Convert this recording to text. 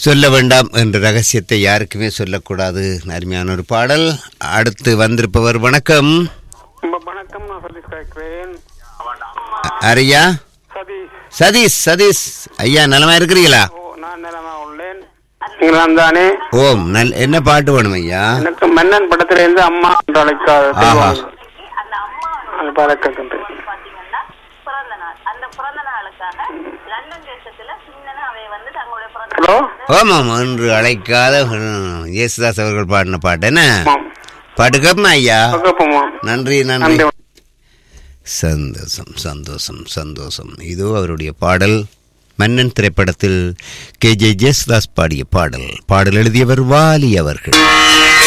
சொல்ல வேண்டாம் என்ற ரகசியத்தை யாருக்குமே சொல்லக்கூடாது அருமையான ஒரு பாடல் அடுத்து வந்திருப்பவர் வணக்கம் வ- வணக்கம் நான் சதீஷ் கேட்கிறேன் அ- அரியா சதீஷ் சதீஷ் சதீஷ் ஐயா நலமா இருக்கிறீங்களா ஓ நான் நிலமா உள்ளேன் நீங்கள் தானே ஓம் நல் என்ன பாட்டு வேணும் ஐயா எனக்கு மன்னன் படத்திலிருந்து அம்மா என்று அழைக்காத ஆஹா. தெய்வம். அந்த அம்மா அது பழக்கத்துண்டு பாத்தீங்கன்னா பிறந்த நாள் அந்த பிறந்த நாளுக்காக லண்டன் தேசத்துல சின்னன அவை வந்து தங்களுடைய பிறந்த ஹலோ ஓமாம் என்று அழைக்காத ஹம், இயேசுதாஸ் அவர்கள் பாடின பாட்டு என்ன ஆமாம் பாட்டு கேட்போமா ஐயா பக்கப்புமா நன்றி நன்றி நன்றி சந்தோஷம் சந்தோஷம் சந்தோஷம் இதோ அவருடைய பாடல் மன்னன் திரைப்படத்தில் கே ஜே ஜேசுதாஸ் பாடிய பாடல் பாடல் எழுதியவர் வாலி அவர்கள்